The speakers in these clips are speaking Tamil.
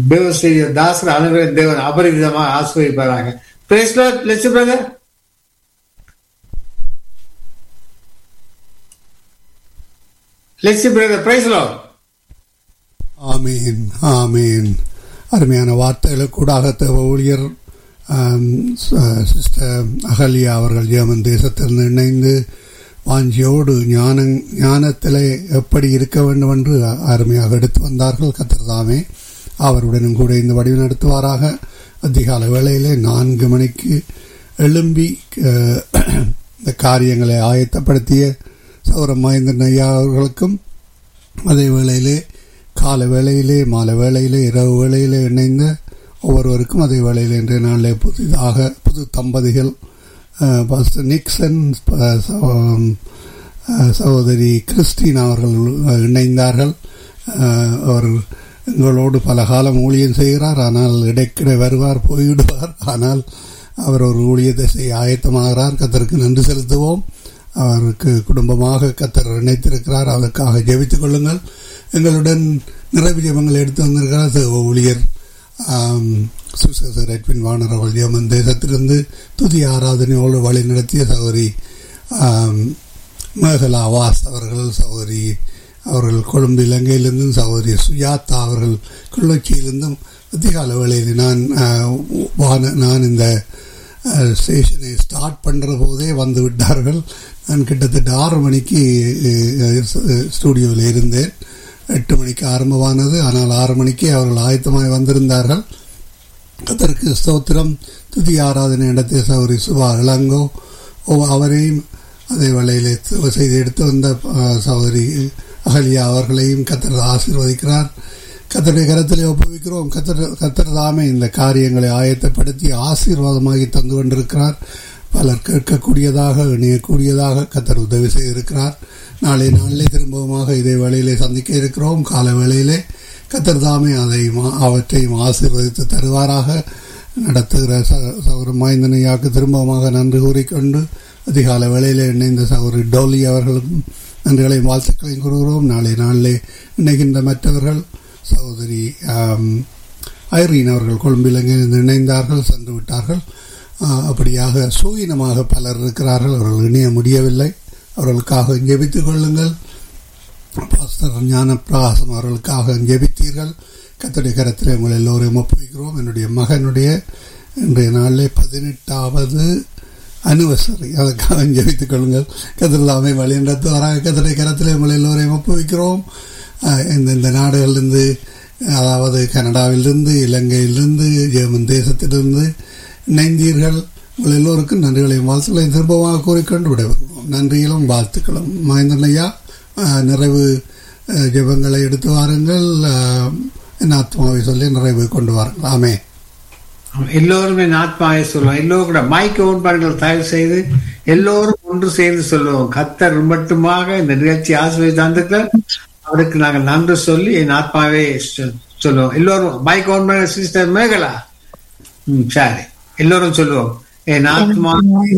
தேவ செய்ய தாசர் அனைவரும் தேவன் அபரிவிதமாக ஆசிரியப்பாராங்க praise the Lord Lakshu brother Lakshu brother praise the Lord ஆமீன் ஆமீன் அருமையான வார்த்தைகளுக்கூடாக தேவ ஊழியர் ஆம், ச- சிஸ்டர் அகல்யா அவர்கள் ஜெர்மன் தேசத்திலிருந்து இணைந்து வாஞ்சியோடு ஞான ஞானத்திலே எப்படி இருக்க வேண்டும் என்று அருமையாக எடுத்து வந்தார்கள் கத்திரதாமே அவருடனும் கூட இந்த வடிவு நடத்துவாராக அதிகாலை வேளையிலே நான்கு மணிக்கு எழும்பி அஹ், இந்த காரியங்களை ஆயத்தப்படுத்திய சௌரம் மகேந்திரன் ஐயா அவர்களுக்கும் அதே வேளையிலே கால வேளையிலே மாலை வேளையிலே இரவு வேளையிலே இணைந்த ஒவ்வொருவருக்கும் அதே வேளையில் இன்றைய நாளிலே புதிதாக புது தம்பதிகள் அஹ், பாஸ்டர் நிக்சன் அஹ், ச- அஹ், சகோதரி கிறிஸ்டின் அவர்கள் இணைந்தார்கள் அஹ், அவர் எங்களோடு பல காலம் ஊழியம் செய்கிறார் ஆனால் இடைக்கிட வருவார் போய்விடுவார் ஆனால் அவர் ஒரு ஊழியத்தை செய்ய ஆயத்தமாகிறார் கத்தருக்கு நன்றி செலுத்துவோம் அவருக்கு குடும்பமாக கத்தர் இணைத்திருக்கிறார் அதற்காக ஜெபித்துக் கொள்ளுங்கள் எங்களுடன் நிறைவு ஜெபங்களை எடுத்து வந்திருக்கிறார் சகோ ஊழியர் ஆம், சுசேசர் எட்வின் வாணர் அவர்கள் ஜெர்மன் தேசத்திலிருந்து துதி ஆராதனையோடு வழி நடத்திய சகோதரி ஆம், மேகலா வாஸ் அவர்கள் சகோதரி அவர்கள் கொழும்பு இலங்கையிலிருந்தும் சகோதரி சுஜாதா அவர்கள் கிள்ளச்சியிலிருந்தும் அதிகால வேளையில் நான் ஆ, வான நான் இந்த ஸ்டேஷனை ஸ்டார்ட் பண்ணுற போதே வந்து விட்டார்கள் நான் கிட்டத்தட்ட ஆறு மணிக்கு ஸ்டூடியோவில் இருந்தேன் எட்டு மணிக்கு ஆரம்பமானது ஆனால் ஆறு மணிக்கு அவர்கள் ஆயத்தமாய் வந்திருந்தார்கள் கத்தருக்கு ஸ்தோத்திரம் துதி ஆராதனை நடத்திய சௌரி சுபா இளங்கோ ஓ- அவரையும் அதே வேளையிலே து- செய்து எடுத்து வந்த அஹ், சகோதரி அகல்யா அவர்களையும் கத்தர் ஆசீர்வதிக்கிறார் கத்தருடைய கரத்திலே ஒப்புவிக்கிறோம் கத்தர் கத்தர் தாமே இந்த காரியங்களை ஆயத்தப்படுத்தி ஆசீர்வாதமாகி தந்து கொண்டிருக்கிறார் பலர் கேட்கக்கூடியதாக இணையக்கூடியதாக கத்தர் உதவி செய்திருக்கிறார் நாளை நாளிலே திரும்பவுமாக இதே வேளையிலே சந்திக்க இருக்கிறோம் கால வேளையிலே கத்தர் தாமே அதை அவற்றையும் ஆசீர்வதித்து தருவாராக நடத்துகிற ச- சகோதர மாய்ந்தனையாக்கு திரும்பமாக நன்றி கூறிக்கொண்டு அதிகால வேளையிலே இணைந்த சகோதரி டோலி அவர்களுக்கும் நன்றிகளையும் வாழ்த்துக்களையும் கூறுகிறோம் நாளை நாளிலே இணைகின்ற மற்றவர்கள் சகோதரி ஆம், ஐரீன் அவர்கள் கொழும்பிலங்கிருந்து இணைந்தார்கள் சென்று விட்டார்கள் ஆ, அப்படியாக சூயினமாக பலர் இருக்கிறார்கள் அவர்கள் இணைய முடியவில்லை அவர்களுக்காக ஜெபித்துக் கொள்ளுங்கள் பாஸ்டர் ஞான பிரகாசம் அவர்களுக்காக ஜெபித்தீர்கள் கத்தடைய கரத்தில் உங்கள் எல்லோரையும் ஒப்புவிக்கிறோம் என்னுடைய மகனுடைய இன்றைய நாளிலே பதினெட்டாவது அனிவர்சரி அதற்காக ஜெபித்துக் கொள்ளுங்கள் கத்திரலாமை வழி நடத்து வராங்க கத்தடைய கரத்தில் உங்கள் எல்லோரையும் ஒப்புவிக்கிறோம் அஹ், இந்த இந்த நாடுகளிலிருந்து அதாவது கனடாவிலிருந்து இலங்கையிலிருந்து ஜெர்மன் தேசத்திலிருந்து இணைந்தீர்கள் உங்கள் எல்லோருக்கும் நன்றிகளையும் வாழ்த்துக்களையும் திரும்பமாக கூறிக்கொண்டு விடைபெறுவோம் நன்றிகளும் வாழ்த்துக்களும் மகேந்திரன் ஐயா அஹ், நிறைவு அஹ், ஜெபங்களை எடுத்து வாருங்கள் அஹ், என் ஆத்மாவை சொல்லி நிறைவு கொண்டு வாருங்கள் ஆமே எல்லோருமே ஆத்மாவை சொல்லுவோம் எல்லோரும் கூட மைக் ஓன் பண்ணுங்கள் தயவு செய்து எல்லோரும் ஒன்று சேர்ந்து சொல்லுவோம் கத்தர் மட்டுமாக இந்த நிகழ்ச்சி ஆசிரியர் தந்துக்க அவருக்கு நாங்கள் நன்றி சொல்லி என் ஆத்மாவே சொ- சொல்லுவோம் எல்லோரும் மைக் ஓன் பண்ண சிஸ்டர் மேகலா ம் சரி எல்லோரும் சொல்லுவோம் என் ஆத்மா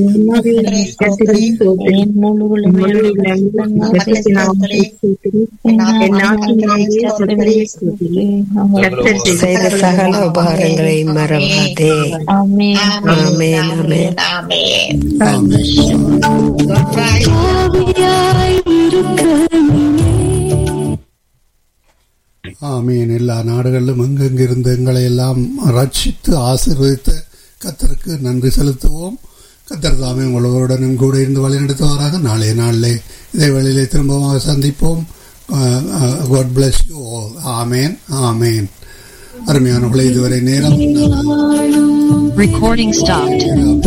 செய்த சகல உபகாரங்களை மறவாதே ஆமேன் ஆமேன் ஆமீன் எல்லா நாடுகளிலும் எங்கெங்கிருந்து எங்களை எல்லாம் ரட்சித்து ஆசீர்வதித்த கத்தருக்கு நன்றி செலுத்துவோம் கத்தர் தாமே உங்களோருடனும் கூட இருந்து வழிநடத்துவாராக நாளைய நாளிலே இதே வேளையிலே திரும்பமாக சந்திப்போம் காட் பிளஸ் யூ ஆமேன் ஆமேன் அருமையானவர்களே இதுவரை நேரம் Recording stopped.